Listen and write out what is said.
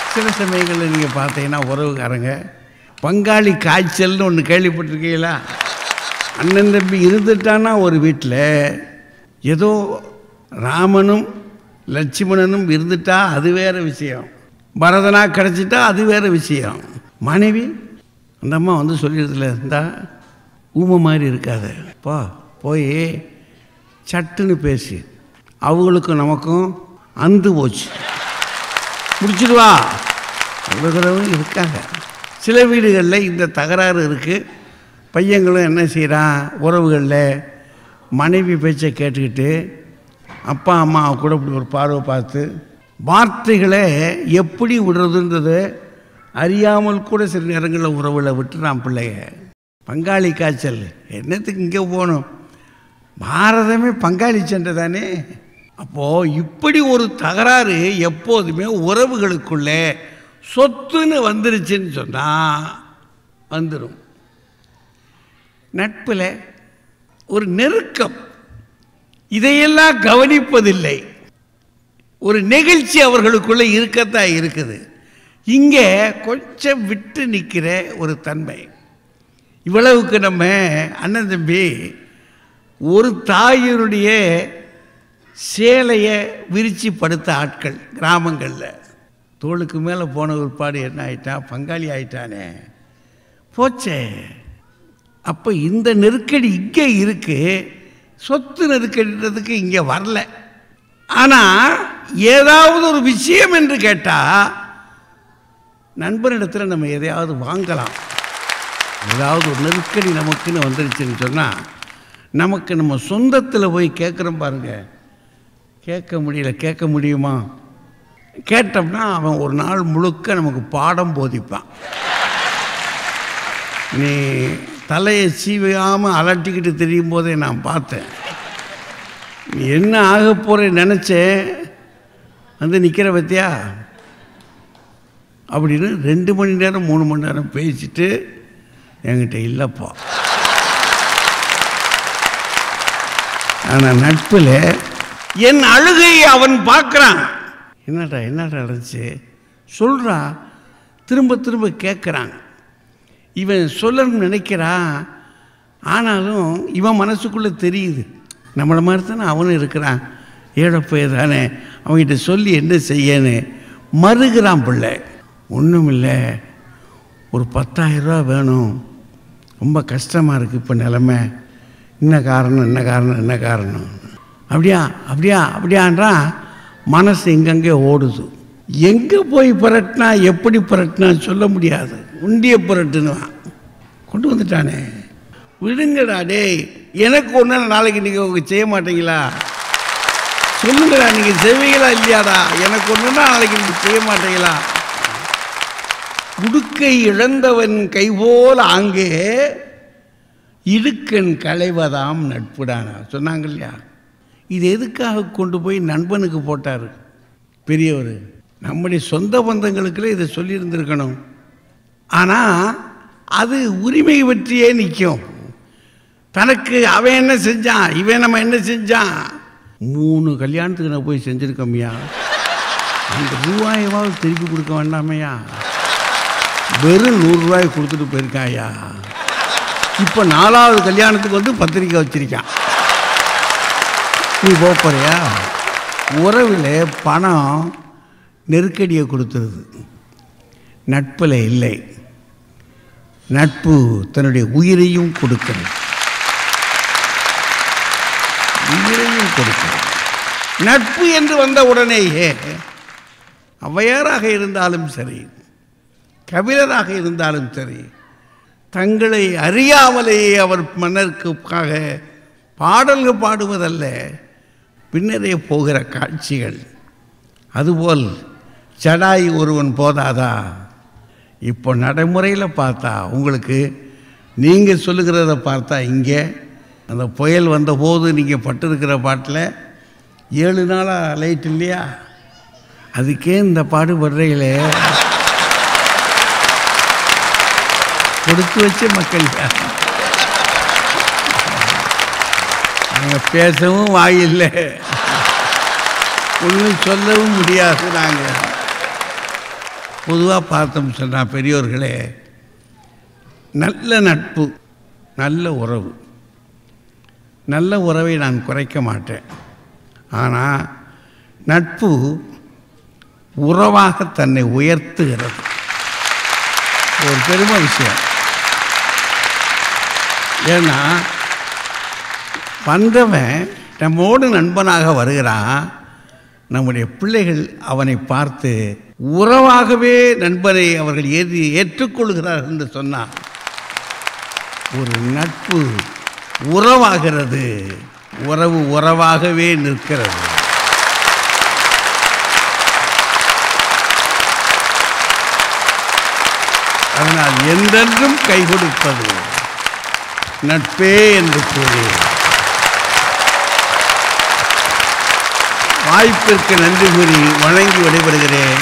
சில சமயங்களில் நீங்கள் பார்த்தீங்கன்னா உறவுக்காரங்க பங்காளி காய்ச்சல்னு ஒன்று கேள்விப்பட்டிருக்கீங்களா அண்ணன் தம்பி இருந்துட்டான்னா ஒரு வீட்டில் ஏதோ ராமனும் லட்சுமணனும் இருந்துட்டா அது வேற விஷயம் பரதனா கிடச்சிட்டா அது வேற விஷயம் மனைவி அந்த அம்மா வந்து சொல்லிடுறதுல இருந்தா ஊமை மாதிரி இருக்காத போ போய் சட்டுன்னு பேசி அவங்களுக்கும் நமக்கும் அந்து போச்சு முடிச்சிடுவா அவ்வளோகிறவங்க இருக்காங்க சில வீடுகளில் இந்த தகராறு இருக்குது பையங்களும் என்ன செய்கிறான் உறவுகளில் மனைவி பேச்சை கேட்டுக்கிட்டு அப்பா அம்மா கூட இப்படி ஒரு பார்வை பார்த்து வார்த்தைகளை எப்படி விடுறதுன்றது அறியாமல் கூட சில நேரங்களில் உறவில் விட்டுறான் பிள்ளைய பங்காளி காய்ச்சல் என்னத்துக்கு இங்கே போகணும் பாரதமே பங்காளி சண்டை தானே அப்போது இப்படி ஒரு தகராறு எப்போதுமே உறவுகளுக்குள்ளே சொத்துன்னு வந்துருச்சுன்னு சொன்னால் வந்துடும் நட்பில் ஒரு நெருக்கம் இதையெல்லாம் கவனிப்பதில்லை ஒரு நெகிழ்ச்சி அவர்களுக்குள்ளே இருக்கத்தான் இருக்குது இங்கே கொஞ்சம் விட்டு நிற்கிற ஒரு தன்மை இவ்வளவுக்கு நம்ம அண்ணன் தம்பி ஒரு தாயினுடைய சேலையை விரித்து படுத்த ஆட்கள் கிராமங்களில் தோளுக்கு மேலே போன ஒருபாடு என்ன ஆயிட்டான் பங்காளி ஆயிட்டானே போச்சே அப்போ இந்த நெருக்கடி இங்கே இருக்கு சொத்து நெருக்கடின்றதுக்கு இங்கே வரல ஆனால் ஏதாவது ஒரு விஷயம் என்று கேட்டால் நண்பனிடத்தில் நம்ம எதையாவது வாங்கலாம் ஏதாவது ஒரு நெருக்கடி நமக்குன்னு வந்துருச்சுன்னு சொன்னால் நமக்கு நம்ம சொந்தத்தில் போய் கேட்குறோம் பாருங்க கேட்க முடியல கேட்க முடியுமா கேட்டோம்னா அவன் ஒரு நாள் முழுக்க நமக்கு பாடம் போதிப்பான் நீ தலையை சீவையாமல் அலட்டிக்கிட்டு தெரியும் போதே நான் பார்த்தேன் நீ என்ன ஆக போகிற நினச்சேன் வந்து நிற்கிற பத்தியா அப்படின்னு ரெண்டு மணி நேரம் மூணு மணி நேரம் பேசிட்டு என்கிட்ட இல்லைப்பா ஆனால் நட்பில் என் அழுகையை அவன் பார்க்குறான் என்னடா என்னடா நடந்துச்சு சொல்கிறா திரும்ப திரும்ப கேட்குறான் இவன் சொல்லணும்னு நினைக்கிறான் ஆனாலும் இவன் மனசுக்குள்ளே தெரியுது நம்மளை மாதிரி தானே அவனும் இருக்கிறான் ஏழப்பைய தானே அவன்கிட்ட சொல்லி என்ன செய்யன்னு மறுகிறான் பிள்ளை ஒன்றும் இல்லை ஒரு பத்தாயிரரூபா வேணும் ரொம்ப கஷ்டமாக இருக்குது இப்போ நிலமை என்ன காரணம் என்ன காரணம் என்ன காரணம் அப்படியா அப்படியா அப்படியான்றான் மனசு எங்கெங்கே ஓடுது எங்கே போய் புரட்டினா எப்படி புரட்டினா சொல்ல முடியாது உண்டிய புரட்டுனுவான் கொண்டு வந்துட்டானே விடுங்கடா டேய் எனக்கு ஒன்று நாளைக்கு நீங்கள் செய்ய மாட்டீங்களா சொல்லுங்கடா நீங்கள் செய்வீங்களா இல்லையாடா எனக்கு ஒன்றுனா நாளைக்கு நீங்கள் செய்ய மாட்டீங்களா உடுக்கை இழந்தவன் கைபோல் ஆங்கே இடுக்கன் களைவதாம் நட்புடானா சொன்னாங்க இல்லையா இது எதுக்காக கொண்டு போய் நண்பனுக்கு போட்டார் பெரியவர் நம்முடைய சொந்த பந்தங்களுக்குள்ள இதை சொல்லியிருந்திருக்கணும் ஆனால் அது உரிமை பற்றியே நிற்கும் தனக்கு அவன் என்ன செஞ்சான் இவன் நம்ம என்ன செஞ்சான் மூணு கல்யாணத்துக்கு நான் போய் செஞ்சுருக்கோம்யா அந்த ரூபாயவாவது திருப்பி கொடுக்க வேண்டாமையா வெறும் நூறுரூவாய் கொடுத்துட்டு போயிருக்காயா இப்போ நாலாவது கல்யாணத்துக்கு வந்து பத்திரிக்கை வச்சிருக்கான் நீ போறியா உறவில் பணம் நெருக்கடியை கொடுத்துருது நட்பில் இல்லை நட்பு தன்னுடைய உயிரையும் கொடுக்கிறது உயிரையும் கொடுக்கிறது நட்பு என்று வந்த உடனேயே ஔவையாராக இருந்தாலும் சரி கபிலராக இருந்தாலும் சரி தங்களை அறியாமலேயே அவர் மன்னருக்காக பாடல்கள் பாடுவதல்ல பின்னரே போகிற காட்சிகள் அதுபோல் ஜடாய் ஒருவன் போதாதா இப்போ நடைமுறையில் பார்த்தா உங்களுக்கு நீங்கள் சொல்லுகிறத பார்த்தா இங்கே அந்த புயல் வந்தபோது நீங்கள் பட்டிருக்கிற பாட்டில் ஏழு நாளாக லைட் இல்லையா அதுக்கே இந்த பாடுபடுறீங்களே கொடுத்து வச்ச மக்கள் நாங்கள் பேசவும் வாயில்லை ஒன்றும் சொல்லவும் முடியாது நாங்கள் பொதுவாக பார்த்தோம் சொன்னால் பெரியோர்களே நல்ல நட்பு நல்ல உறவு நல்ல உறவை நான் குறைக்க மாட்டேன் ஆனால் நட்பு உறவாக தன்னை உயர்த்துகிறது ஒரு பெருமை விஷயம் ஏன்னா வந்தவன் நம்மோடு நண்பனாக வருகிறான் நம்முடைய பிள்ளைகள் அவனை பார்த்து உறவாகவே நண்பனை அவர்கள் ஏறி ஏற்றுக்கொள்கிறார்கள் என்று சொன்னான் ஒரு நட்பு உறவாகிறது உறவு உறவாகவே நிற்கிறது அதனால் என்றென்றும் கை கொடுப்பது நட்பே என்று கூறி வாய்ப்பிற்கு நன்றி கூறி வணங்கி விடைபெறுகிறேன்